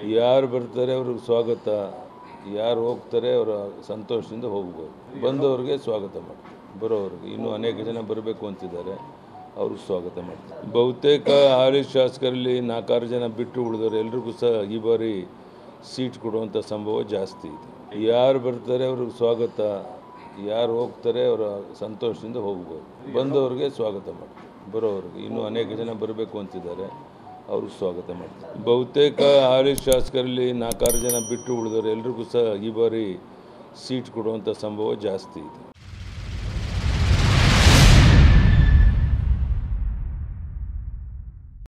ಯಾರು ಬರ್ತಾರೆ ಅವ್ರಿಗೆ ಸ್ವಾಗತ ಯಾರು ಹೋಗ್ತಾರೆ ಅವರ ಸಂತೋಷದಿಂದ ಹೋಗ್ಬೋದು ಬಂದವ್ರಿಗೆ ಸ್ವಾಗತ ಮಾಡ್ತಾರೆ ಬರೋವ್ರಿಗೆ ಇನ್ನೂ ಅನೇಕ ಜನ ಬರಬೇಕು ಅಂತಿದ್ದಾರೆ ಅವ್ರಿಗೆ ಸ್ವಾಗತ ಮಾಡ್ತಾರೆ ಬಹುತೇಕ ಹಾಲಿ ಶಾಸಕರಲ್ಲಿ ನಾಲ್ಕಾರು ಜನ ಬಿಟ್ಟು ಉಳಿದವರು ಎಲ್ರಿಗೂ ಸಹ ಈ ಬಾರಿ ಸೀಟ್ ಕೊಡುವಂಥ ಸಂಭವ ಜಾಸ್ತಿ ಇದೆ ಯಾರು ಬರ್ತಾರೆ ಅವ್ರಿಗೆ ಸ್ವಾಗತ ಯಾರು ಹೋಗ್ತಾರೆ ಅವರ ಸಂತೋಷದಿಂದ ಹೋಗ್ಬೋದು ಬಂದವ್ರಿಗೆ ಸ್ವಾಗತ ಮಾಡ್ತಾರೆ ಬರೋವ್ರಿಗೆ ಇನ್ನೂ ಅನೇಕ ಜನ ಬರಬೇಕು ಅಂತಿದ್ದಾರೆ ಅವ್ರಿಗೆ ಸ್ವಾಗತ ಮಾಡ್ತಾರೆ ಬಹುತೇಕ ಹಾಲಿ ಶಾಸಕರಲ್ಲಿ ನಾಲ್ಕಾರು ಜನ ಬಿಟ್ಟು ಉಳಿದವರು ಎಲ್ರಿಗೂ ಸಹ ಈ ಬಾರಿ ಸೀಟ್ ಕೊಡುವಂಥ ಸಂಭವ ಜಾಸ್ತಿ ಇದೆ